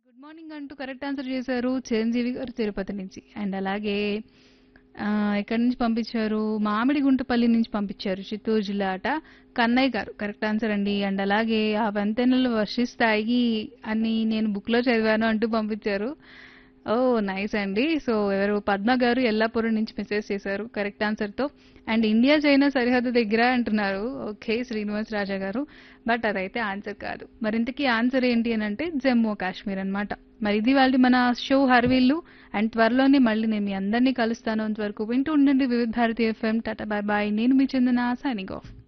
good morning అంటూ correct answer చేశారు చిరంజీవి గారు తిరుపతి నుంచి అండ్ అలాగే ఆ, ఎక్కడి నుంచి పంపించారు మామిడి గుంటపల్లి నుంచి పంపించారు చిత్తూరు జిల్లా అట కన్నయ్య గారు కరెక్ట్ ఆన్సర్ అండి అండ్ అలాగే ఆ వంతెనలు వర్షిస్తాయి అని నేను బుక్ లో చదివాను అంటూ పంపించారు ఓ నైస్ అండి సో ఎవరు పద్మ గారు ఎల్లాపురం నుంచి మెసేజ్ చేశారు కరెక్ట్ ఆన్సర్ తో అండ్ ఇండియా చైనా సరిహద్దు దగ్గర అంటున్నారు ఓకే శ్రీనివాస్ రాజా గారు బట్ అదైతే ఆన్సర్ కాదు మరింతకీ ఆన్సర్ ఏంటి అని అంటే జమ్మూ కాశ్మీర్ అన్నమాట మరి ఇది వాళ్ళ మన షో హర్వీళ్ళు అండ్ త్వరలోనే మళ్ళీ నేను మీ అందరినీ కలుస్తాను అంతవరకు వింటూ ఉండండి Vividh Bharati FM tata bye bye నేను మీ చందన సైనింగ్ ఆఫ్